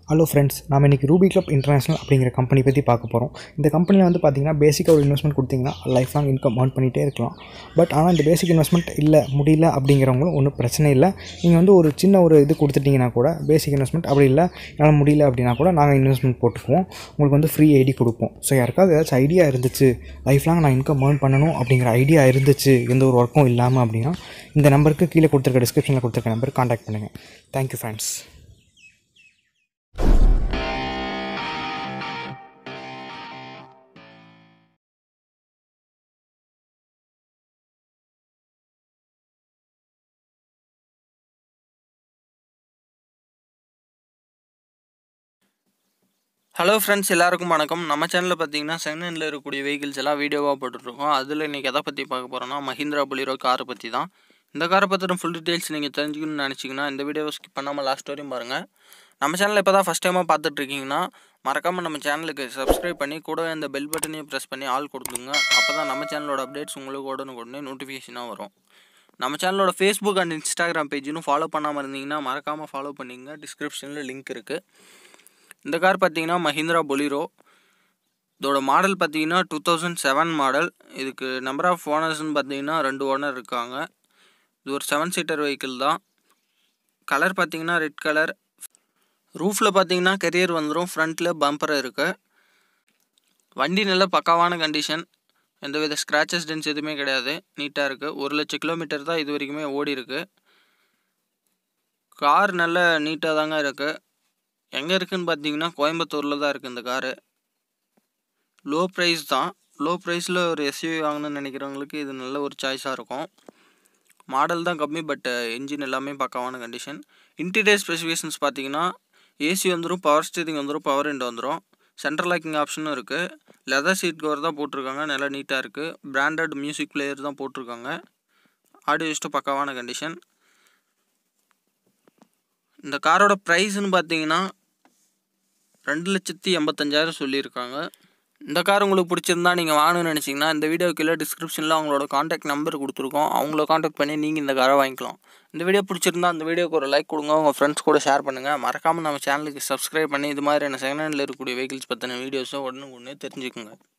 hello friends நாம இன்றைக்கி ruby club international அப்படிங்கிற கம்பெனி பற்றி பார்க்க போகிறோம் இந்த கம்பெனியில் வந்து பார்த்தீங்கன்னா பேசிக்காக ஒரு இன்வெஸ்ட்மெண்ட் கொடுத்தீங்கன்னா லைஃப் லாங் இன்கம் ஏர்ன் பண்ணிகிட்டே இருக்கலாம் பட் ஆனால் இந்த பேசிக் இன்வெஸ்ட்மெண்ட் இல்லை முடியல அப்படிங்கிறவங்களும் ஒன்றும் பிரச்சனை இல்லை நீங்கள் வந்து ஒரு சின்ன ஒரு இது கொடுத்துட்டிங்கன்னா கூட பேசிக் இன்வெஸ்ட்மெண்ட் அப்படி இல்லை என்னால் முடியல அப்படின்னா கூட நாங்கள் இன்வெஸ்ட்மெண்ட் போட்டுக்குவோம் உங்களுக்கு வந்து ஃப்ரீ ஐடி கொடுப்போம் ஸோ யாருக்காவது ஏதாச்சும் ஐடியா இருந்துச்சு லைஃப் லாங் நான் இன்கம் ஏர்ன் பண்ணணும் அப்படிங்கிற ஐடியா இருந்துச்சு எந்த ஒரு ஒர்க்கும் இல்லாமல் அப்படின்னா இந்த நம்பருக்கு கீழே கொடுத்துருக்க டிஸ்கிரிப்ஷனில் கொடுத்துருக்க நம்பர் காண்டாக்ட் பண்ணுங்கள் தேங்க்யூ ஃப்ரெண்ட்ஸ் ஹலோ ஃப்ரெண்ட்ஸ் எல்லாருக்கும் வணக்கம் நம்ம சேனலில் பார்த்தீங்கன்னா செகண்ட் ஹேண்டில் இருக்கக்கூடிய வெஹிக்கிள்ஸ் எல்லாம் வீடியோவாக போட்டுட்ருக்கோம் அதில் இன்றைக்கி எதை பற்றி பார்க்க போகிறோம்னா மஹிந்திரா பொலிரோ காரை பற்றி தான் இந்த காரை பற்றின ஃபுல் டீட்டெயில்ஸ் நீங்கள் தெரிஞ்சுக்கணும்னு நினச்சிங்கன்னா இந்த வீடியோவை ஸ்கிப் பண்ணாமல் லாஸ்ட் வரையும் பாருங்கள் நம்ம சேனலில் இப்போ தான் ஃபஸ்ட் டைமாக பார்த்துட்ருக்கீங்கன்னா மறக்காமல் நம்ம சேனலுக்கு சப்ஸ்கிரைப் பண்ணி கூடவே அந்த பெல் பட்டனையும் ப்ரெஸ் பண்ணி ஆல் கொடுத்துங்க அப்போ தான் நம்ம சேனலோட அப்டேட்ஸ் உங்களுக்கு உடனுக்குடனே நோட்டிஃபிகேஷனாக வரும் நம்ம சேனலோட ஃபேஸ்புக் அண்ட் இன்ஸ்டாகிராம் பேஜினும் ஃபாலோ பண்ணாமல் இருந்தீங்கன்னா மறக்காமல் ஃபாலோ பண்ணிங்க டிஸ்கிரிப்ஷனில் லிங்க் இருக்குது இந்த கார் பார்த்தீங்கன்னா மஹிந்திரா பொலிரோ இதோட மாடல் பார்த்தீங்கன்னா டூ தௌசண்ட் செவன் மாடல் இதுக்கு நம்பர் ஆஃப் ஓனர்ஸ்னு பார்த்தீங்கன்னா ரெண்டு ஓனர் இருக்காங்க இது ஒரு செவன் சீட்டர் வெஹிக்கிள் தான் கலர் பார்த்தீங்கன்னா ரெட் கலர் ரூஃபில் பார்த்தீங்கன்னா கெரியர் வந்துடும் ஃப்ரண்ட்டில் பம்பர் இருக்குது வண்டி நல்ல பக்காவான கண்டிஷன் எந்தவித ஸ்க்ராச்சஸ் டென்ஸ் எதுவுமே கிடையாது நீட்டாக இருக்குது ஒரு லட்சம் கிலோமீட்டர் தான் இது வரைக்குமே ஓடி இருக்கு கார் நல்ல நீட்டாக தாங்க இருக்குது எங்கே இருக்குதுன்னு பார்த்தீங்கன்னா கோயம்புத்தூரில் தான் இருக்குது இந்த காரு லோ ப்ரைஸ் தான் லோ ப்ரைஸில் ஒரு எஸ்யூவி வாங்கணும்னு நினைக்கிறவங்களுக்கு இது நல்ல ஒரு சாய்ஸாக இருக்கும் மாடல் தான் கம்மி பட் என்ஜின் எல்லாமே பக்காவான கண்டிஷன் இன்டீரியர் ஸ்பெசிஃபிகேஷன்ஸ் பார்த்தீங்கன்னா ஏசி வந்துடும் பவர் ஸ்டீரிங் வந்துடும் பவர் விண்டோ வந்துடும் சென்ட்ரல் லாக்கிங் ஆப்ஷனும் இருக்குது லெதர் சீட் கவர் தான் போட்டிருக்காங்க நல்லா நீட்டாக இருக்குது பிராண்டட் மியூசிக் பிளேயர் தான் போட்டிருக்காங்க ஆடியோ சிஸ்டம் பக்காவான கண்டிஷன் இந்த காரோட ப்ரைஸ்னு பார்த்தீங்கன்னா ரெண்டு லட்சத்தி எண்பத்தஞ்சாயிரம் சொல்லியிருக்காங்க இந்த கார் உங்களுக்கு பிடிச்சிருந்தா நீங்கள் வாங்கணும்னு நினச்சிங்கன்னா இந்த வீடியோ கீழே டிஸ்கிரிப்ஷனில் அவங்களோட காண்டாக்ட் நம்பர் கொடுத்துருக்கோம் அவங்கள காண்டாக்ட் பண்ணி நீங்கள் இந்த காரை வாங்கிக்கலாம் இந்த வீடியோ பிடிச்சிருந்தா அந்த வீடியோக்கு ஒரு லைக் கொடுங்க உங்கள் ஃப்ரெண்ட்ஸ் கூட ஷேர் பண்ணுங்கள் மறக்காமல் நம்ம சேனலுக்கு சப்ஸ்கிரைப் பண்ணி இது மாதிரியான செகண்ட் ஹேண்டில் இருக்கக்கூடிய வெஹிக்கிள்ஸ் பற்றின வீடியோஸை உடனே உடனே தெரிஞ்சுக்குங்க